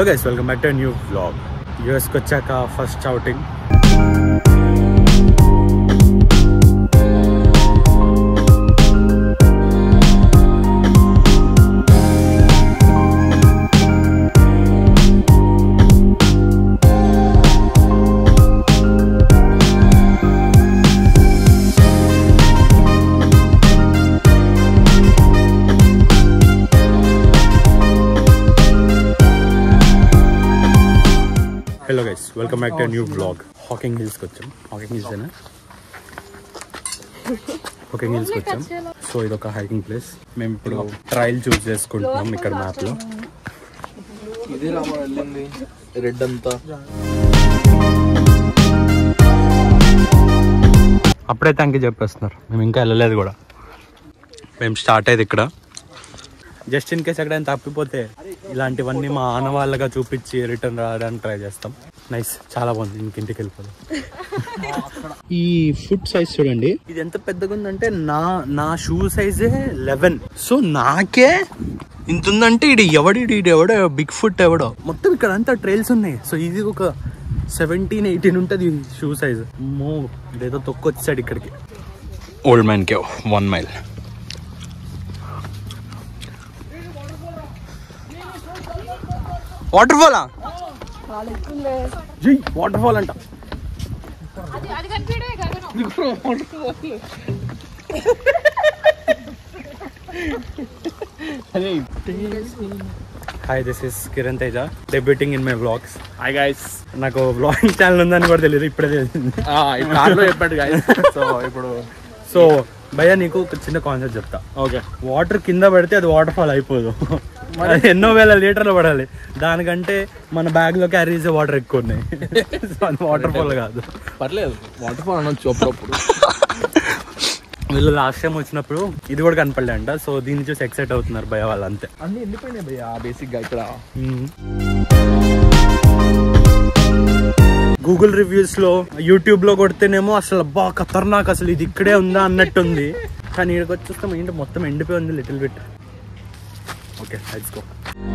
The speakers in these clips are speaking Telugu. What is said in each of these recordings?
Guys welcome back to new vlog యూఎస్కి వచ్చాక first outing hello guys welcome back to new blog Hocking హిల్స్కి వచ్చాం హాకింగ్ హిల్స్ ఏనా హాకింగ్ హిల్స్కి వచ్చాం సో ఇది ఒక హైకింగ్ ప్లేస్ మేము ఇప్పుడు ట్రయల్ చూస్ చేసుకుంటున్నాం ఇక్కడ మ్యాప్లో ఇదే రామ వెళ్ళింది రెడ్ అంతా అప్పుడే థ్యాంక్ యూ చెప్పేస్తున్నారు మేము ఇంకా వెళ్ళలేదు కూడా మేము స్టార్ట్ అయ్యేది ఇక్కడ జస్ట్ ఇన్ కేస్ ఎక్కడైనా తప్పిపోతే ఇలాంటివన్నీ మా ఆనవాళ్ళగా చూపించి రిటర్న్ రావడానికి ట్రై చేస్తాం నైస్ చాలా బాగుంది ఇంక ఇంటికి వెళ్ళిపోదాం ఈ ఫుడ్ సైజ్ చూడండి ఇది ఎంత పెద్దగా ఉందంటే నా నా షూ సైజే లెవెన్ సో నాకే ఇంత ఉందంటే ఇది ఎవడి ఇది ఎవడో బిగ్ ఫుట్ ఎవడో మొత్తం ఇక్కడ అంతా ట్రైల్స్ ఉన్నాయి సో ఇది ఒక సెవెంటీన్ ఎయిటీన్ ఉంటుంది షూ సైజ్ మో ఇదేదో తొక్కొచ్చాడు ఇక్కడికి old man cave one mile water ఫాలా జై వాటర్ ఫాల్ అంట అది కనిపించడే గగనం hi this is Kiran Teja debuting in my vlogs hi guys నాకు వ్లాగింగ్ ఛానల్ ఉందని కూడా తెలియదు ఇప్పుడే తెలిసింది కార్లో చెప్పాడు గైస్ సో ఇప్పుడు సో భయ్య నీకు ఒక చిన్న కాన్సెప్ట్ చెప్తా ఓకే వాటర్ కింద పడితే అది వాటర్ ఫాల్ అయిపోదు అది ఎన్నో వేల లీటర్లు పడాలి దానికంటే మన బ్యాగ్ లో క్యారీ చేసే వాటర్ ఎక్కువ ఉన్నాయి సో అది వాటర్ ఫాల్ కాదు పర్లేదు వాటర్ ఫాల్ అనొచ్చు అప్పుడప్పుడు వీళ్ళు లాస్ట్ టైం వచ్చినప్పుడు ఇది కూడా కనపడలే అంట సో దీన్ని చూసి ఎక్సైట్ అవుతున్నారు భయ వాళ్ళు అంతే అన్ని ఎండిపోయినాయి భయ్య బేసిక్ గా ఇక్కడ గూగుల్ రివ్యూస్ లో యూట్యూబ్ లో కొడితేనేమో అసలు బా ఖతర్నాక్ అసలు ఇది ఇక్కడే ఉందా అన్నట్టుంది కానీ ఇక్కడికి వచ్చేస్తాం ఏంటి మొత్తం ఎండిపోయి ఉంది little bit okay let's go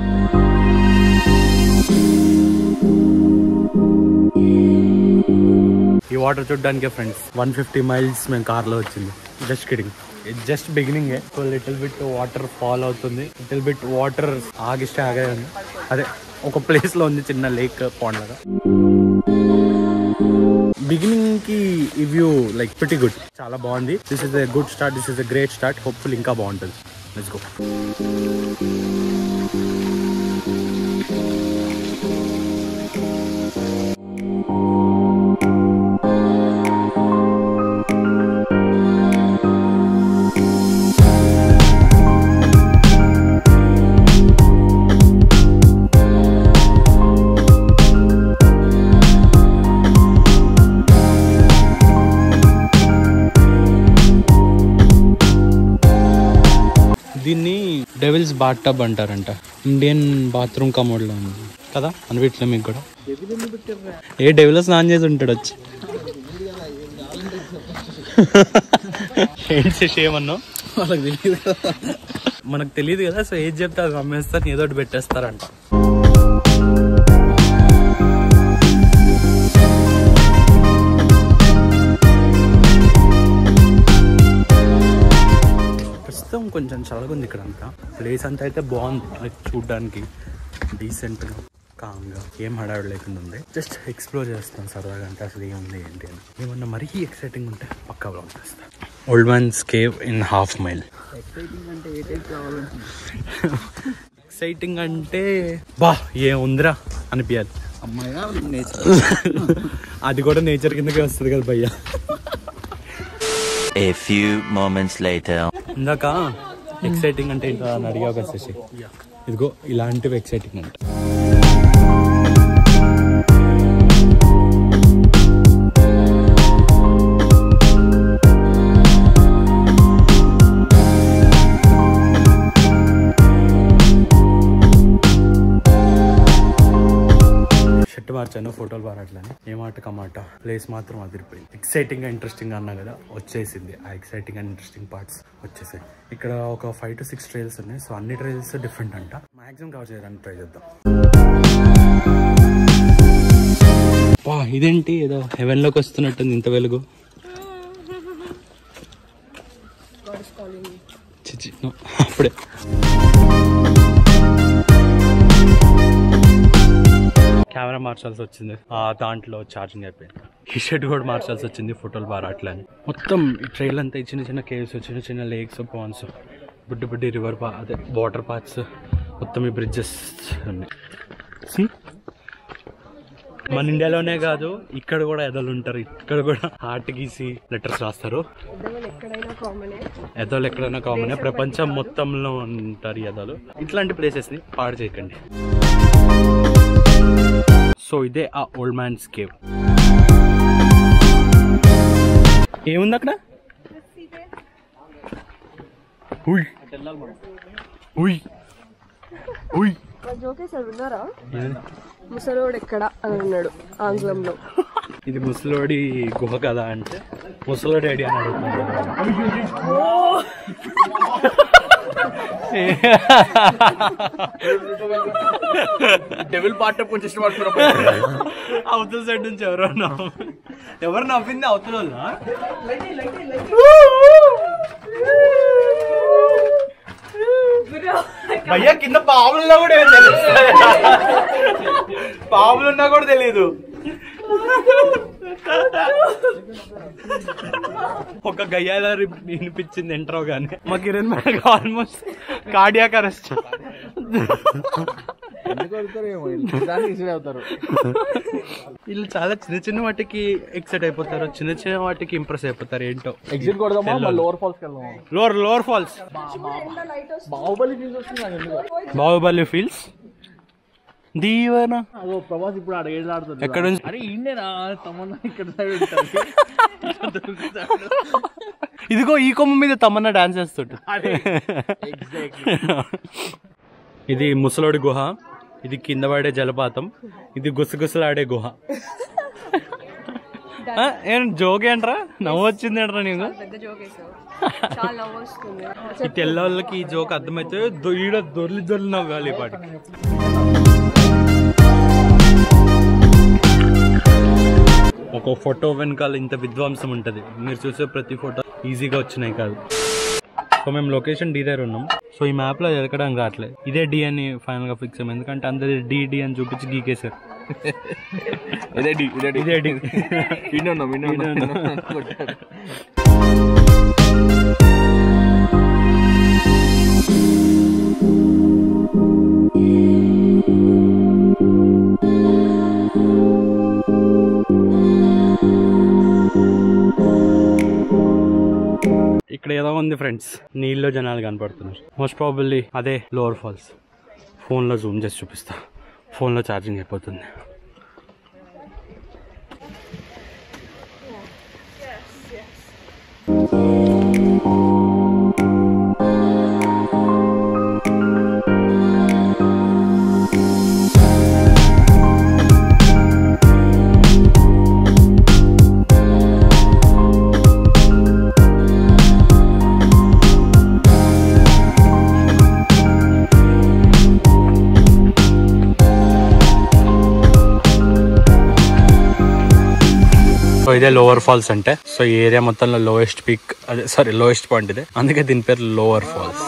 ఈ వాటర్ చూడడానికి ఫ్రెండ్స్ వన్ ఫిఫ్టీ మైల్స్ మేము కార్లో వచ్చింది just kidding just beginning so little bit waterfall అవుతుంది లిటిల్ బిట్ వాటర్ ఆగిస్తే ఆగే ఉంది అదే ఒక ప్లేస్ లో ఉంది చిన్న లేక్ పాండ్ లాగా బిగినింగ్ కి ఈ వ్యూ లైక్ ప్రిటీ గుడ్ చాలా బాగుంది this is a good start this is a great start hopeful ఇంకా బాగుంటుంది లెట్స్ గో దీన్ని డెవిల్స్ బాత్ టబ్ అంటారంట ఇండియన్ బాత్రూమ్ కమోడ్ లో ఉంది కదా అనిపించలే మీకు కూడా ఏ డెవిల్ స్నానం చేసి ఉంటాడు వచ్చి ఏంటి ఏమన్నా వాళ్ళకి తెలియదు మనకు తెలియదు కదా సో ఏది చెప్తే అది అమ్మేస్తారు ఏదో ఒకటి పెట్టేస్తారంట ప్రస్తుతం కొంచెం చల్లగా ఉంది ఇక్కడ అంతా ప్లేస్ అంతా అయితే బాగుంది లైక్ చూడడానికి డీసెంట్గా కామ్గా ఏం హడావిడి లేకుండా ఉంది జస్ట్ ఎక్స్ప్లోర్ చేస్తాం సరదాగా అంటే అసలు ఏముంది ఏంటి అని ఏమన్నా మరీ ఎక్సైటింగ్ ఉంటే పక్కా బ్లాగ్ చేస్తాం old man's cave in half mile exciting అంటే బా ఏముందిరా అనిపించాలి అమ్మాయిగా నేచర్ అది కూడా నేచర్ కిందకే వస్తుంది కదా భయ్య A few moments later. ఇందాక ఎక్సైటింగ్ అంటే ఏంటో అని అడిగా ఒక శశి ఇదిగో ఇలాంటివి ఎక్సైటింగ్ అంటే షర్ట్ మార్చాను ఫోటోలు పారట్లని ఏ మాట కమాట ప్లేస్ మాత్రం అదిరిపోయింది ఎక్సైటింగ్ గా ఇంట్రెస్టింగ్ అన్నా కదా వచ్చేసింది ఆ ఎక్సైటింగ్ అండ్ ఇంట్రెస్టింగ్ పార్ట్స్ వచ్చేసాయి ఇక్కడ ఒక ఫైవ్ టు సిక్స్ ట్రైల్స్ ఉన్నాయి సో అన్ని ట్రైల్స్ డిఫరెంట్ అంట మాక్సిమం కవర్ చేయడానికి ట్రై చేద్దాం వా ఇదేంటి ఏదో హెవెన్ లోకి వస్తున్నట్టుంది ఇంత వెలుగు చిచి, no. అప్పుడే కెమెరా మార్చాల్సి వచ్చింది ఆ దాంట్లో ఛార్జింగ్ అయిపోయింది ఈ షర్ట్ కూడా మార్చాల్సి వచ్చింది ఫోటోలు బాగా రావట్లేదు మొత్తం ఈ ట్రైల్ అంతా ఈ చిన్న చిన్న కేవ్స్ చిన్న చిన్న లేక్స్ పాన్స్ బుడ్డి బుడ్డి రివర్ పా అదే వాటర్ పార్ట్స్ మొత్తం ఈ బ్రిడ్జెస్ ఉన్నాయి See? మన ఇండియాలోనే కాదు ఇక్కడ కూడా ఎదలు ఉంటారు ఇక్కడ కూడా హార్ట్ గీసి లెటర్స్ రాస్తారు ఎదలు ఎక్కడైనా కామన్ ప్రపంచం మొత్తంలో ఉంటారు ఈ ఎదలు ఇట్లాంటి ప్లేసెస్ ని పాడు చేయకండి సో ఇదే ఆ ఓల్డ్ మ్యాన్స్ కేవ్ ఏముంది అక్కడ ఉయ్ ఉయ్ ఉయ్ జోకేశారు విన్నారా ఏది? ముసలోడు ఎక్కడ అని అన్నాడు ఆంగ్లంలో ఇది ముసలోడి గుహ కదా అంటే ముసలోడి ఐడియా అని అడుగుతున్నాడు డెవిల్ పార్ట్ కొంచెం ఇష్టపడుతున్నా అవతల సైడ్ నుంచి ఎవరో నవ్వు ఎవరు నవ్వింది అవతల వాళ్ళా? భయ్యా కింద పాములున్నా కూడా ఏం తెలియదు పాములున్నా కూడా తెలియదు ఒక గయ్యాల వినిపించింది ఎంట్రో గానీ మా కిరణ్ మేడకు ఆల్మోస్ట్ కార్డియాక్ అరెస్ట్ ఎందుకు వెళ్తారు ఏమో దానికి ఇసుడు అవుతారు వీళ్ళు చాలా చిన్న చిన్న వాటికి ఎక్సైట్ అయిపోతారు చిన్న చిన్న వాటికి ఇంప్రెస్ అయిపోతారు ఏంటో ఎగ్జిట్ కొడదామా మళ్ళీ లోవర్ ఫాల్స్ వెళ్దామా lower lower falls Baahubali feels వస్తుంది నాకు ఎందుకు బాహుబలి ఫీల్స్ దీవన అదో ప్రభాస్ ఇప్పుడు ఆడ ఏడు ఆడుతుంది ఎక్కడ నుంచి అరే ఈయనేరా తమన్నా ఇక్కడ సైడ్ ఉంటుంది ఇదిగో ఈ కొమ్మ మీద తమన్నా డాన్స్ చేస్తుంట ఇది ముసలోడి గుహ ఇది కింద పడే జలపాతం ఇది గుసగుసలాడే గుహ ఆ, ఏం జోక్ ఏంట్రా నవ్వు వచ్చింది ఏంట్రా నీకు పెద్ద జోకేశావు చాలా నవ్వు వస్తుంది ఈ తెల్ల వాళ్ళకి ఈ జోక్ అర్థమైతే దొ- ఈడ దొర్లి దొర్లి నవ్వాలి ఈ పాటికి ఒక ఫోటో వెనకాల ఇంత విధ్వంసం ఉంటుంది మీరు చూసే ప్రతి ఫోటో ఈజీగా వచ్చినాయి కాదు సో మేము లొకేషన్ డి దగ్గర ఉన్నాం సో ఈ మ్యాప్ లో ఎదకడానికి రావట్లేదు ఇదే డి అని ఫైనల్ గా ఫిక్స్ అయ్యాం ఎందుకంటే అందరి డి డి అని చూపించి గీకేశారు ఇదే డి ఇదే డి ఇదే డి వినే ఉన్నాం వినే ఉన్నాం కొట్టారు. ఇక్కడ ఏదో ఉంది ఫ్రెండ్స్ నీళ్ళలో జనాలు కనపడుతున్నారు మోస్ట్ ప్రాబల్లీ అదే లోవర్ ఫాల్స్ ఫోన్లో జూమ్ చేసి చూపిస్తా ఫోన్లో ఛార్జింగ్ అయిపోతుంది సో ఇదే లోవర్ ఫాల్స్ అంటే సో ఈ ఏరియా మొత్తంలో లోయెస్ట్ పీక్ అదే సారీ లోయెస్ట్ పాయింట్ ఇదే అందుకే దీని పేరు లోవర్ ఫాల్స్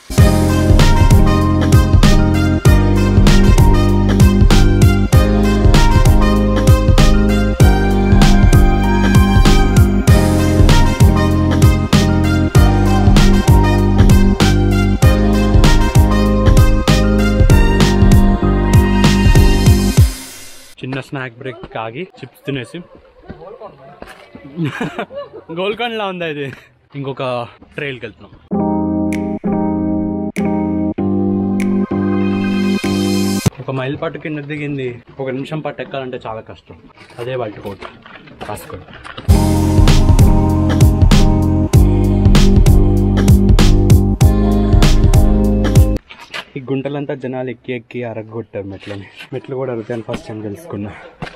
చిన్న స్నాక్ బ్రేక్ ఆగి చిప్స్ తినేసి గోల్కొండలా ఉందా ఇది ఇంకొక ట్రైల్కి వెళ్తున్నాం ఒక మైల్ పాటు కింద దిగింది ఒక నిమిషం పాటు ఎక్కాలంటే చాలా కష్టం అదే బయట కోట రాసుకోండి ఈ గుంటలంతా జనాలు ఎక్కి ఎక్కి అరగొట్టారు మెట్లని మెట్లు కూడా అరుగుతాయని ఫస్ట్ టైం తెలుసుకున్నా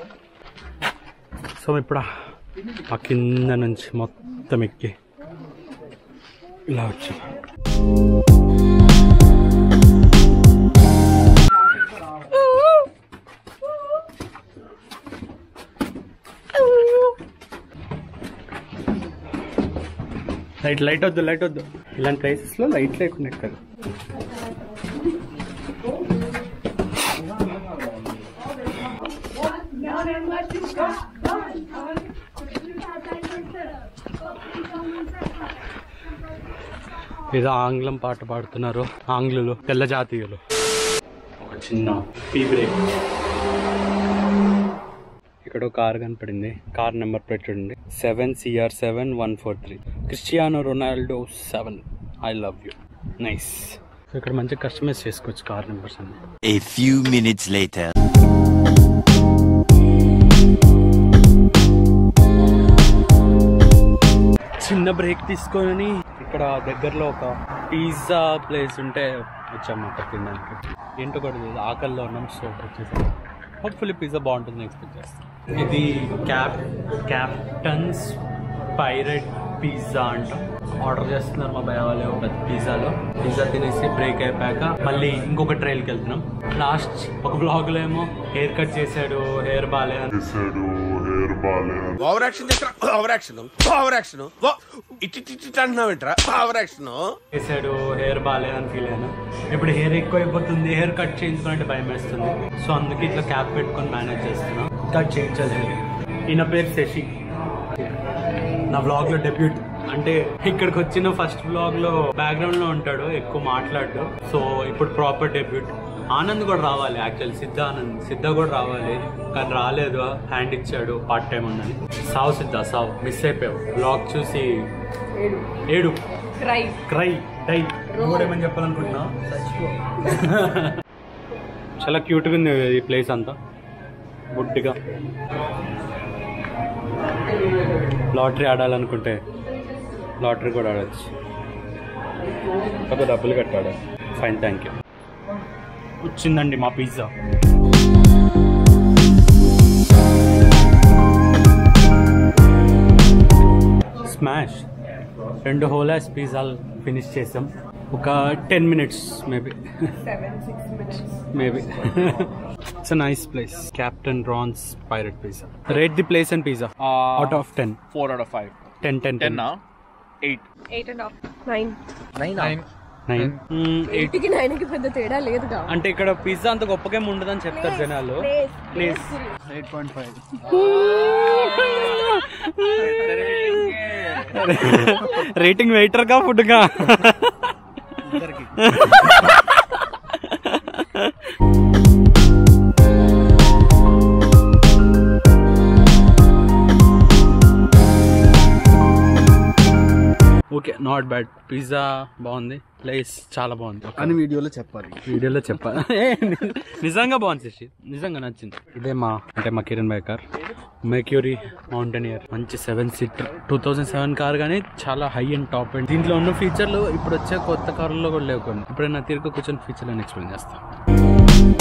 సో ఇప్పుడు ఆ కింద నుంచి మొత్తం ఎక్కి ఇలా వచ్చాం లైట్ లైట్ వద్దు లైట్ వద్దు ఇలాంటి ప్లేసెస్ లో లైట్ లేకుండా ఎక్కదు ఏదో ఆంగ్లం పాట పాడుతున్నారు ఆంగ్లులు తెల్ల జాతీయులు ఒక చిన్న టీ బ్రేక్ ఇక్కడ ఒక కార్ కనపడింది కార్ నెంబర్ ప్లేట్ చూడండి seven CR seven one four three Cristiano Ronaldo seven I love you nice ఇక్కడ మంచిగా కస్టమైజ్ చేసుకోవచ్చు కార్ నెంబర్స్ అన్ని A few minutes later. చిన్న బ్రేక్ తీసుకొని ఇక్కడ దగ్గరలో ఒక పిజ్జా ప్లేస్ ఉంటే వచ్చాము అక్కడ తినడానికి ఏంటో కూడా తెలియదు ఆకల్లో ఉన్నాం సో వచ్చేసాం హోప్ఫుల్లీ పిజ్జా బాగుంటుంది ఎక్స్పెక్ట్ చేస్తాం ఇది క్యాప్ క్యాప్టన్స్ పైరెట్ పిజ్జా అంట ఆర్డర్ చేస్తున్నారు మా భయ వాళ్ళు ఒక పిజ్జాలో పిజ్జా తినేసి బ్రేక్ అయిపోయాక మళ్ళీ ఇంకొక ట్రైల్కి వెళ్తున్నాం లాస్ట్ ఒక బ్లాగ్ లో ఏమో హెయిర్ కట్ చేశాడు హెయిర్ బాగాలేదు ఓవర్ యాక్షన్ చేస్తా ఓవర్ యాక్షన్ ఓవర్ యాక్షన్ ఇట్టి ఇట్టి అంటున్నావు ఏంట్రా ఓవర్ యాక్షన్ చేశాడు హెయిర్ బాగాలేదని ఫీల్ అయ్యాను ఇప్పుడు హెయిర్ ఎక్కువ అయిపోతుంది హెయిర్ కట్ చేయించుకుంటే భయం వేస్తుంది సో అందుకే ఇట్లా క్యాప్ పెట్టుకొని మేనేజ్ చేస్తున్నా కట్ చేయించాలి ఈయన పేరు శశి నా బ్లాగ్ లో డెబ్యూట్ అంటే ఇక్కడికి వచ్చిన ఫస్ట్ బ్లాగ్ లో బ్యాక్గ్రౌండ్ లో ఉంటాడు ఎక్కువ మాట్లాడు సో ఇప్పుడు ప్రాపర్ డెబ్యూట్ ఆనంద్ కూడా రావాలి యాక్చువల్ సిద్ధ ఆనంద్ సిద్ధ కూడా రావాలి కానీ రాలేదు హ్యాండ్ ఇచ్చాడు పార్ట్ టైం ఉందని సావు సిద్ధ సావు మిస్ అయిపోయావు బ్లాగ్ చూసి ఏడు క్రై క్రై డై మూడేమని చెప్పాలనుకుంటున్నా చాలా క్యూట్గా ఉంది ఈ ప్లేస్ అంతా బుడ్డిగా లాటరీ ఆడాలనుకుంటే లాటరీ కూడా ఆడచ్చు కాకపోతే డబ్బులు కట్టాడు ఫైన్ థ్యాంక్ యూ వచ్చిందండి మా పిజ్జా స్మాష్ రెండు హోలాస్ పిజ్జాలు ఫినిష్ చేసాం ఒక ten minutes maybe maybe it's a nice place captain Ron's pirate pizza rate the place and pizza out of ten four out of five ten ten ten eight eight and half nine nine nine eight ఎయిట్కి నైన్కి పెద్ద తేడా లేదుగా అంటే ఇక్కడ పిజ్జా అంత గొప్పగా ఉండదని చెప్తారు జనాలు please eight point five rating waiter కా ఫుడ్ కా ఓకే నాట్ బ్యాడ్ పిజ్జా బాగుంది ప్లేస్ చాలా బాగుంది అని వీడియోలో చెప్పాలి వీడియోలో చెప్పా ఏ, ని- నిజంగా బాగుంది శశి నిజంగా నచ్చింది ఇదే మా అంటే మా కిరణ్ బై కార్ మెక్యూరీ మౌంటైనియర్ మంచి seven seater two thousand seven car కానీ చాలా హై అండ్ టాప్ అండ్ దీంట్లో ఉన్న ఫీచర్లు ఇప్పుడు వచ్చే కొత్త కార్లలో కూడా లేవు కొన్ని ఇప్పుడైనా తిరిగి కూర్చొని ఫీచర్లు అని ఎక్స్ప్లెయిన్ చేస్తాను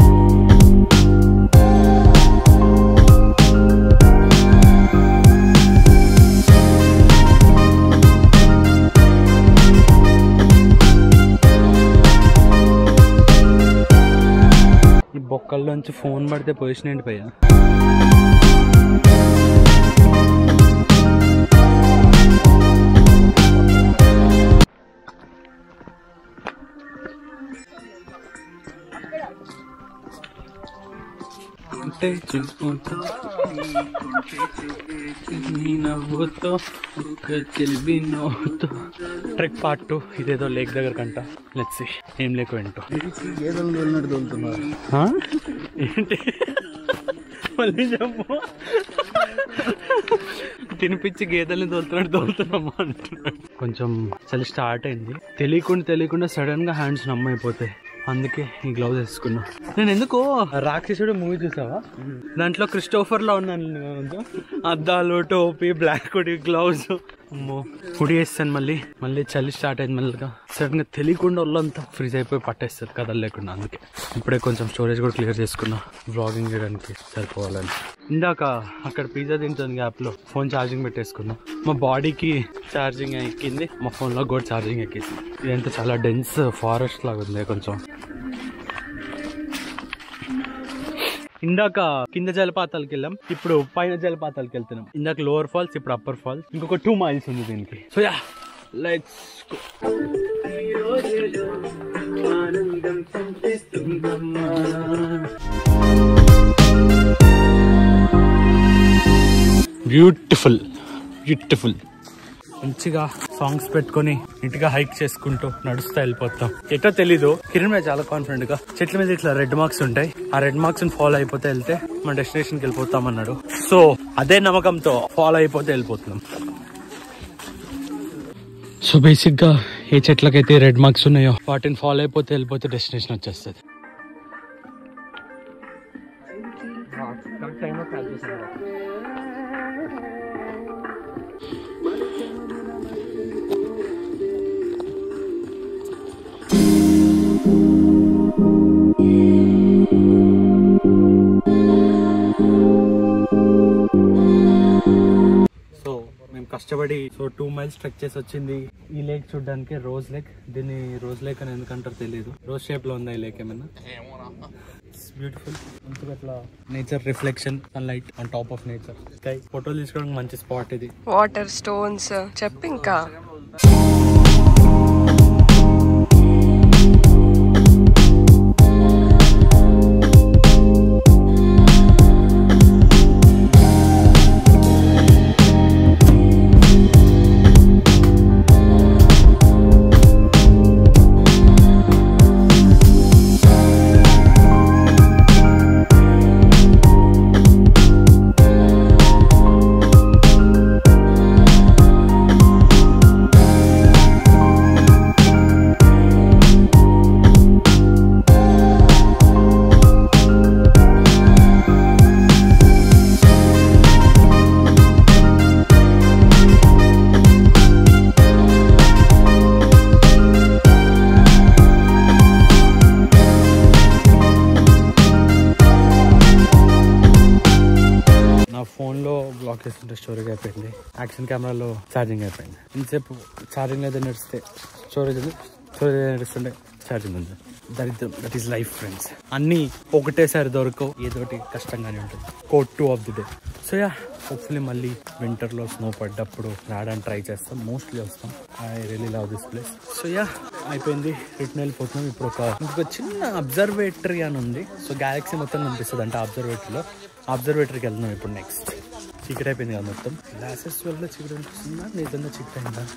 ఈ బొక్కల్లోంచి ఫోన్ పడితే పొజిషన్ ఏంటి పోయా అంటే చూసుకుంటూ నీ నవ్వుతో ఒక చెల్లి నవ్వుతో ట్రెక్ పార్ట్ టూ ఇదేదో లేక్ దగ్గర కంట లెట్స్ ఏం లేకు ఏంటో గేదెలు వెళ్ళినట్టు తోలుతున్నారు ఆ? ఏంటి మళ్ళీ చెప్పు తినిపించి గేదెల్ని తోలుతున్నాడు తోలుతున్నామా అంటున్నాడు కొంచెం చలి స్టార్ట్ అయింది తెలియకుండా తెలియకుండా సడన్ గా హ్యాండ్స్ నమ్మ అయిపోతాయి అందుకే ఈ గ్లౌజ్ వేసుకున్నా నేను ఎందుకో రాక్షసుడు మూవీ చూసావా దాంట్లో క్రిస్టోఫర్ లో ఉన్నాను నేను కొంచెం. అద్దాలు టోపీ బ్లాక్ హుడీ గ్లౌజ్ అమ్మో హుడీ వేస్తాను మళ్ళీ మళ్ళీ చలి స్టార్ట్ అయింది మళ్ళీగా సడన్ గా తెలియకుండా ఒళ్ళంతా ఫ్రీజ్ అయిపోయి పట్టేస్తుంది కథలు లేకుండా అందుకే ఇప్పుడే కొంచెం స్టోరేజ్ కూడా క్లియర్ చేసుకున్నా బ్లాగింగ్ చేయడానికి సరిపోవాలని ఇందాక అక్కడ పిజ్జా తింటుంది గ్యాప్ లో ఫోన్ ఛార్జింగ్ పెట్టేసుకున్నా మా బాడీకి ఛార్జింగ్ ఎక్కింది మా ఫోన్ లో కూడా ఛార్జింగ్ ఎక్కింది ఇదంతా చాలా డెన్స్ ఫారెస్ట్ లాగా ఉంది కొంచెం ఇందాక కింద జలపాతాలకు వెళ్ళాం ఇప్పుడు పైన జలపాతాలకు వెళ్తున్నాం ఇందాక లోవర్ ఫాల్స్ ఇప్పుడు అప్పర్ ఫాల్స్ ఇంకొక టూ మైల్స్ ఉంది దీనికి so yeah let's beautiful beautiful మంచిగా సాంగ్స్ పెట్టుకొని నీట్గా హైక్ చేసుకుంటూ నడుస్తూ వెళ్ళిపోతాం ఎటో తెలీదు కిరణ్ మీద చాలా కాన్ఫిడెంట్ గా చెట్ల మీద ఇట్లా రెడ్ మార్క్స్ ఉంటాయి ఆ రెడ్ మార్క్స్ ఫాలో అయిపోతే వెళ్తే మన డెస్టినేషన్ కి వెళ్ళిపోతాం అన్నాడు సో అదే నమ్మకంతో ఫాలో అయిపోతే వెళ్ళిపోతున్నాం సో బేసిక్ గా ఏ చెట్లకైతే రెడ్ మార్క్స్ ఉన్నాయో వాటిని ఫాలో అయిపోతే వెళ్ళిపోతే డెస్టినేషన్ వచ్చేస్తుంది కరెక్ట్ టైంలో కాల్ చేశాను సో మేము కష్టపడి సో టూ మైల్స్ ట్రెక్ చేసి వచ్చింది ఈ లేక్ చూడడానికి రోజ్ లేక్ దీన్ని రోజ్ లేక్ అని ఎందుకంటారో తెలియదు రోజ్ షేప్ లో ఉందా ఈ లేక్ ఏమైనా బ్యూటిఫుల్ మంచిగా అట్లా nature reflection sunlight on top of nature sky ఫోటోలు తీసుకోవడానికి మంచి స్పాట్ ఇది వాటర్ స్టోన్స్ చెప్పు ఇంకా నా ఫోన్లో బ్లాక్ చేస్తుంటే స్టోరేజ్ అయిపోయింది యాక్షన్ కెమెరాలో ఛార్జింగ్ అయిపోయింది ఇంతసేపు ఛార్జింగ్ అయితే నడిస్తే స్టోరేజ్ ఉంది స్టోరేజ్ నడుస్తుంటే ఛార్జింగ్ ఉంది దరిద్రం దట్ ఈస్ లైఫ్ ఫ్రెండ్స్ అన్నీ ఒకటేసారి దొరకవు ఏదోటి కష్టంగానే ఉంటుంది కోట్ టూ of the day so yeah hopefully మళ్ళీ వింటర్లో స్నో పడ్డప్పుడు రావడానికి ట్రై చేస్తాం మోస్ట్లీ వస్తాం I really love this place so yeah అయిపోయింది రిటర్న్ వెళ్ళిపోతున్నాం ఇప్పుడు ఒక ఇంకొక చిన్న అబ్జర్వేటరీ అని ఉంది సో గ్యాలక్సీ మొత్తం కనిపిస్తుంది అంటే అబ్జర్వేటరీలో అబ్జర్వేటరీకి వెళ్తున్నాం ఇప్పుడు నెక్స్ట్ చీకటి అయిపోయింది కదా మొత్తం గ్లాసెస్ వల్ల చీకటి అనిపిస్తుందా నిజంగా చీకటి అయిందా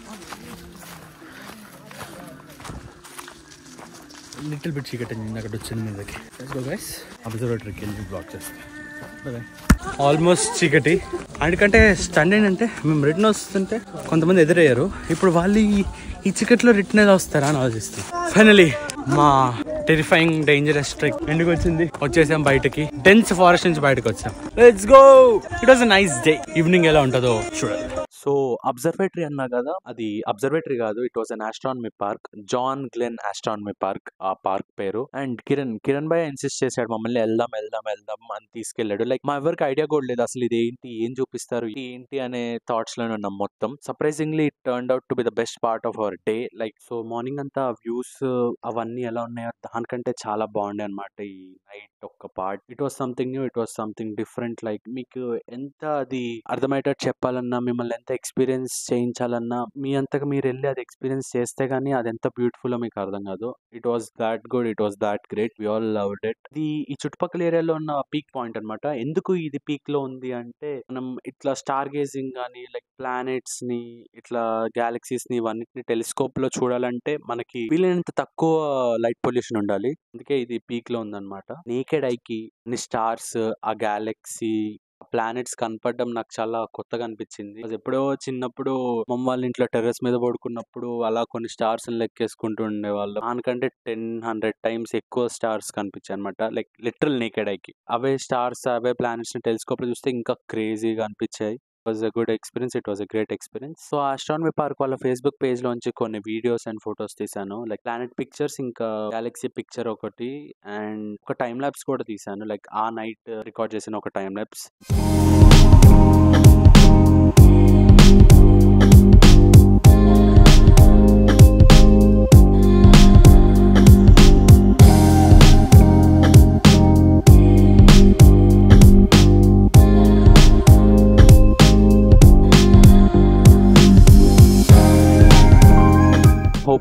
లిటిల్ బిట్ చీకటి అయింది అక్కడ వచ్చింది మీదకి గైస్ అబ్జర్వేటరీకి వెళ్ళి బ్లాక్ చేస్తాం ఆల్మోస్ట్ చీకటి అందుకంటే స్టండ్ ఏంటంటే మేము రిటర్న్ వస్తుంటే కొంతమంది ఎదురయ్యారు ఇప్పుడు వాళ్ళు ఈ ఈ చీకట్లో రిటర్న్ ఎలా వస్తారా అని ఆలోచిస్తాం ఫైనలీ మా టెరిఫైయింగ్ డేంజరస్ ట్రెక్ ఎందుకు వచ్చింది వచ్చేసాం బయటకి డెన్స్ ఫారెస్ట్ నుంచి బయటకు వచ్చాం let's go it was nice day evening ఎలా ఉంటుందో చూడాలి సో అబ్జర్వేటరీ అన్నా కదా అది అబ్జర్వేటరీ కాదు it was an astronomy park John Glenn astronomy park ఆ పార్క్ పేరు అండ్ కిరణ్ కిరణ్ భాయ్ ఇన్సిస్ట్ చేశాడు మమ్మల్ని వెళ్దాం వెళ్దాం వెళ్దాం అని తీసుకెళ్ళాడు లైక్ మా ఎవరికి ఐడియా కూడా లేదు అసలు ఇది ఏంటి ఏం చూపిస్తారు ఇది ఏంటి అనే థాట్స్ లోనే ఉన్నాం మొత్తం surprisingly it turn out to be the best part of our day like so morning అంతా వ్యూస్ అవన్నీ ఎలా ఉన్నాయో దానికంటే చాలా బాగుండే అనమాట ఈ నైట్ ఒక్క part it was something new it was something different like మీకు ఎంత అది అర్థమయ్యేటట్టు చెప్పాలన్నా మిమ్మల్ని ఎంత ఎక్స్పీరియన్స్ చేయించాలన్నా మీ అంతకు మీరు వెళ్ళి అది ఎక్స్పీరియన్స్ చేస్తే గానీ అది ఎంత బ్యూటిఫుల్ మీకు అర్థం కాదు it was that good it was that great we all loved it ఇది ఈ చుట్టుపక్కల ఏరియాలో ఉన్న పీక్ పాయింట్ అన్నమాట ఎందుకు ఇది పీక్ లో ఉంది అంటే మనం ఇట్లా స్టార్ గేజింగ్ కానీ లైక్ ప్లానెట్స్ ని ఇట్లా గ్యాలక్సీస్ ని ఇవన్నిటిని టెలిస్కోప్ లో చూడాలంటే మనకి వీలైనంత తక్కువ లైట్ పొల్యూషన్ ఉండాలి అందుకే ఇది పీక్ లో ఉందన్నమాట నేకెడ్ ఐకి స్టార్స్ ఆ గ్యాలక్సీ ప్లానెట్స్ కనపడడం నాకు చాలా కొత్తగా అనిపించింది అది ఎప్పుడో చిన్నప్పుడు మమ్మ వాళ్ళ ఇంట్లో టెర్రస్ మీద పడుకున్నప్పుడు అలా కొన్ని స్టార్స్ లెక్కేసుకుంటూ ఉండేవాళ్ళు దానికంటే టెన్ హండ్రెడ్ టైమ్స్ ఎక్కువ స్టార్స్ కనిపించాయి అనమాట లైక్ లిటరల్ నేకెడ్ ఐకి అవే స్టార్స్ అవే ప్లానెట్స్ ని టెలిస్కోప్ లో చూస్తే ఇంకా క్రేజీగా అనిపించాయి was a good experience it was a great experience so astronomy park వాళ్ళ ఫేస్బుక్ పేజ్ లోంచి కొన్ని వీడియోస్ అండ్ ఫొటోస్ తీసాను లైక్ ప్లానెట్ పిక్చర్స్ ఇంకా గెలాక్సీ పిక్చర్ ఒకటి అండ్ ఒక టైం ల్యాబ్స్ కూడా తీసాను లైక్ ఆ నైట్ రికార్డ్ చేసిన ఒక time lapse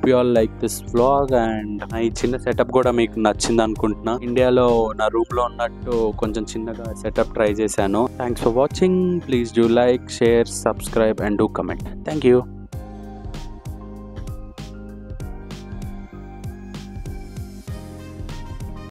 you all like this vlog and నా ఈ చిన్న సెటప్ కూడా మీకు నచ్చింది అనుకుంటున్నా ఇండియాలో నా రూమ్ లో ఉన్నట్టు కొంచెం చిన్నగా సెటప్ ట్రై చేశాను thanks for watching please do like share subscribe and do comment thank you